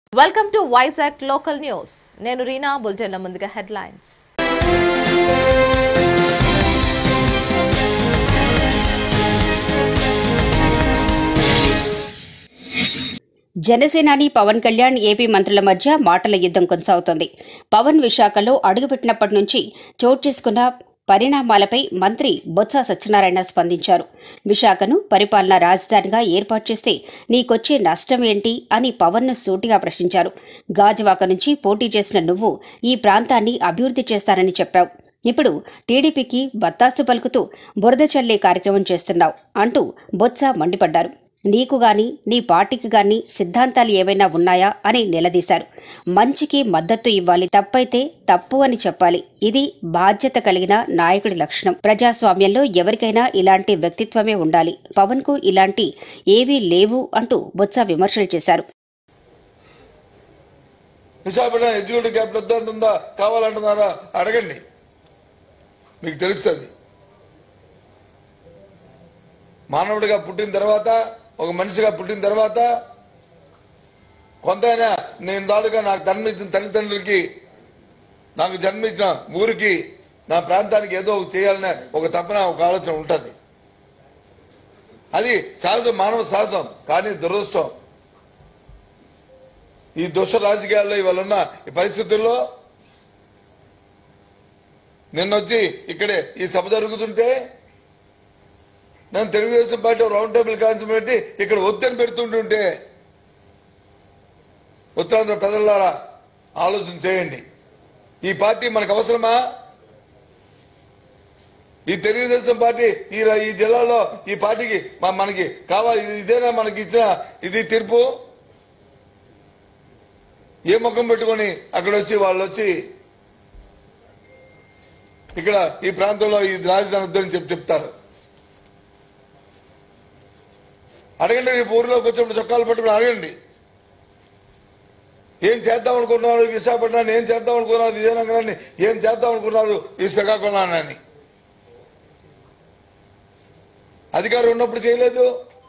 welcome to Vizag local news నేను రీనా బులెటిన్ల ముందుగా headlines జనసేనాని పవన్ కళ్యాణ్ ఏపీ మంత్రుల మధ్య మాటల యుద్ధం కొనసాగుతోంది పవన్ విశాఖలో అడుగుపెట్టినప్పటి నుంచి చోటు చేసుకున్న పరిణామాలపై మంత్రి బొత్స సత్యనారాయణ స్పందించారు విశాఖను పరిపాలనా రాజధానిగా ఏర్పాటు చేస్తే నీకొచ్చే నష్టం ఏంటి అని పవన్ను సూటిగా ప్రశ్నించారు గాజువాక నుంచి పోటీ చేసిన నువ్వు ఈ ప్రాంతాన్ని అభివృద్ధి చేస్తానని చెప్పావు ఇప్పుడు టీడీపీకి బత్తాసు పలుకుతూ బురద చల్లే కార్యక్రమం చేస్తున్నావు అంటూ బొత్స మండిపడ్డారు నీకు గాని నీ పార్టీకి గాని సిద్ధాంతాలు ఏవైనా ఉన్నాయా అని నిలదీశారు మంచికి మద్దతు ఇవ్వాలి తప్పైతే తప్పు అని చెప్పాలి ఇది బాధ్యత కలిగిన నాయకుడి లక్షణం ప్రజాస్వామ్యంలో ఎవరికైనా ఇలాంటి వ్యక్తిత్వమే ఉండాలి పవన్ కు ఇలాంటి ఏవీ లేవు అంటూ బొత్స విమర్శలు చేశారు విశాఖపట్నం ఎగ్జిక్యూటివ్ క్యాపిటల్ వద్దంటుందా కావాలంటున్నారా అడగండి మీకు తెలుస్తుంది మానవుడిగా పుట్టిన తర్వాత ఒక మనిషిగా పుట్టిన తర్వాత కొంతైనా నేను దాడుగా నాకు జన్మించిన తల్లిదండ్రులకి నాకు జన్మించిన ఊరికి నా ప్రాంతానికి ఏదో ఒకటి చేయాలనే ఒక తపన ఒక ఆలోచన ఉంటుంది అది సహజం మానవ సహజం కానీ దురదృష్టం ఈ దుష్ట రాజకీయాల్లో ఇవాళ ఉన్న ఈ పరిస్థితుల్లో నిన్నొచ్చి ఇక్కడే ఈ సభ జరుగుతుంటే నేను Telugu Desam party round table concept పెట్టి ఇక్కడ ఒత్తిడి పెడుతుంటుంటే ఉత్తరాంధ్ర ప్రజలారా ఆలోచన చేయండి ఈ పార్టీ మనకు అవసరమా ఈ తెలుగుదేశం పార్టీ ఈ ర- ఈ జిల్లాలో ఈ పార్టీకి మ- మనకి కావాలి ఇది- ఇదేనా మనకి ఇచ్చిన ఇది తీర్పు ఏ ముఖం పెట్టుకొని అక్కడ వచ్చి వాళ్ళు వచ్చి ఇక్కడ ఈ ప్రాంతంలో ఈ రాజధాని వద్దని చెప్పి చెప్తారు అడగండి రేపు ఊరిలోకి వచ్చినప్పుడు చొక్కాలు పట్టుకుని అడగండి ఏం చేద్దాం అనుకున్నారు విశాఖపట్నాన్ని ఏం చేద్దాం అనుకున్నారు విజయనగరాన్ని ఏం చేద్దాం అనుకున్నారు ఈ శ్రీకాకుళాన్ని అధికారం ఉన్నప్పుడు చేయలేదు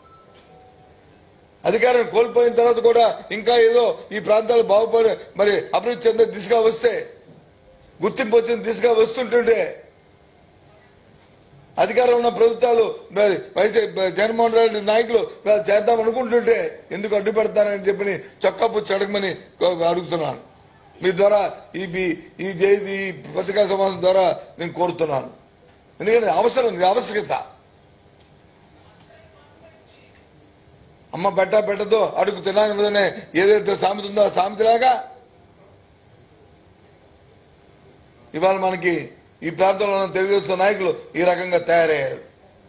అధికారం కోల్పోయిన తర్వాత కూడా ఇంకా ఏదో ఈ ప్రాంతాలు బాగుపడి మరి అభివృద్ధి చెందే దిశగా వస్తే గుర్తింపు వచ్చిన దిశగా వస్తుంటుంటే అధికారం ఉన్న ప్రభుత్వాలు మరి వైసీ జగన్మోహన్ రెడ్డి నాయకులు ఇలా చేద్దాం అనుకుంటుంటే ఎందుకు అడ్డుపెడతారని చెప్పి చొక్కా పుచ్చి అడగమని అడుగుతున్నాను మీ ద్వారా ఈ మీ- ఈ జే- ఈ పత్రికా సమావేశం ద్వారా నేను కోరుతున్నాను ఎందుకంటే అవసరం ఇది ఆవశ్యకత అమ్మ పెట్ట పెట్టతో అడుగు తినాలనే ఏదైతే సామెత ఉందో ఆ సామెతలాగా ఇవాళ మనకి ఈ ప్రాంతంలో ఉన్న తెలుగుదేశం నాయకులు ఈ రకంగా తయారయ్యారు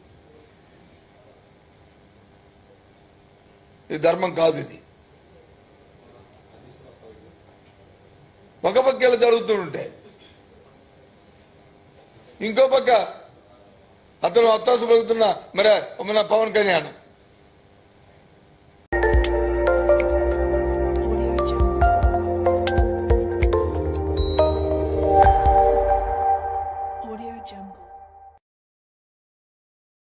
ఇది ధర్మం కాదు ఇది ఒక పక్క ఇలా జరుగుతూ ఉంటే ఇంకో పక్క అతను ఒత్తాసు పలుకుతున్న మరి మన పవన్ కళ్యాణ్